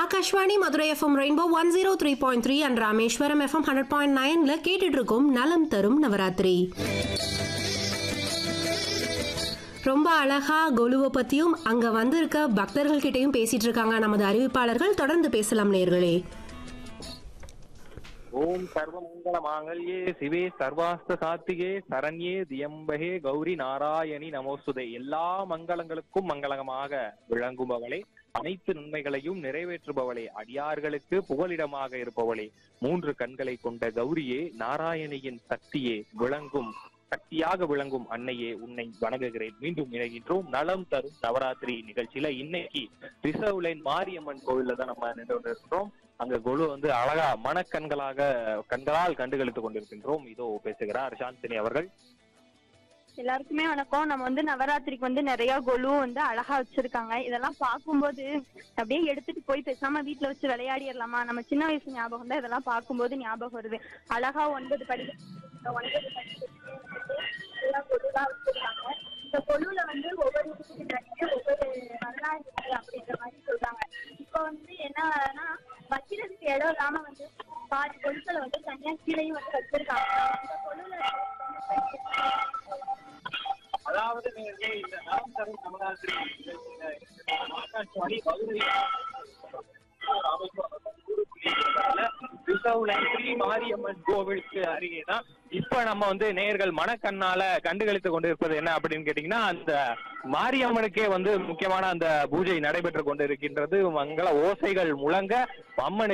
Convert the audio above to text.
Akashvani Madurai F M rainbow one zero three point three and Rameswaram F M hundred point நைன்ல கேட்டுட்டு இருக்கோம் நலம் தரும் நவராத்திரி ரொம்ப அழகா கொலுவை பத்தியும் அங்க வந்திருக்க பக்தர்கள் கிட்டயும் பேசிட்டு இருக்காங்க நமது அறிவிப்பாளர்கள் தொடர்ந்து பேசலாம் நேர்களே ஓம் சர்வமங்கல மாங்கல்யே சிவே சர்வாஸ்த சாத்திகே சரண்யே தியம்பகே கௌரி நாராயணி நமோசுதே எல்லா மங்களங்களுக்கும் மங்களகமாக விளங்குபவளே அனைத்து நன்மைகளையும் நிறைவேற்றுபவளே அடியார்களுக்கு புகலிடமாக இருப்பவளே மூன்று கண்களை கொண்ட கௌரியே நாராயணியின் சக்தியே விளங்கும் சக்தியாக விளங்கும் அன்னையே உன்னை வணங்குகிறேன் மீண்டும் இணைகின்றோம் நலம் தரும் நவராத்திரி நிகழ்ச்சியில இன்னைக்கு ரிசர்வ் லைன் மாரியம்மன் கோவில்ல தான் நம்ம நின்று கொண்டிருக்கிறோம் அங்க கொலு வந்து அழகா மனக்கண்களாக கண்களால் கண்டுகளித்துக் கொண்டிருக்கின்றோம் இதோ பேசுகிறார் சாந்தினி அவர்கள் எல்லாருக்குமே வணக்கம் நம்ம வந்து நவராத்திரிக்கு வந்து நிறைய கொலு வந்து அழகா வச்சிருக்காங்க இதெல்லாம் பார்க்கும்போது அப்படியே எடுத்துட்டு போய் பேசாம வீட்ல வச்சு விளையாடிடலாமா நம்ம சின்ன வயசு ஞாபகம் தான் இதெல்லாம் பார்க்கும்போது ஞாபகம் வருது அழகா ஒன்பது படி ஒன்பது படி எல்லாம் கொலுலாம் வச்சிருக்காங்க இந்த கொலுல வந்து ஒவ்வொரு வீட்டுக்கு தனியே ஒவ்வொரு வரலாறு இருக்கு அப்படின்ற மாதிரி சொல்றாங்க இப்போ வந்து என்னன்னா வைக்கிறதுக்கு இடம் இல்லாம வந்து பாதி கொலுக்களை வந்து தனியா கீழையும் வந்து வச்சிருக்காங்க இந்த கொலுல அதாவது இந்த நலம் தரும் நவராத்திரி ஆகாஷ்வாணி மதுரை ரிசர்வ் லைன் ஸ்ரீ மாரியம்மன் கோவிலுக்கு அருகே தான் இப்ப நம்ம வந்து நேயர்கள் மனக்கண்ணால கண்டுகளித்துக் கொண்டிருப்பது என்ன அப்படின்னு கேட்டீங்கன்னா அந்த மாரியம்மனுக்கே வந்து முக்கியமான அந்த பூஜை நடைபெற்று கொண்டிருக்கின்றது மங்கள ஓசைகள் முழங்க அம்மனுக்கு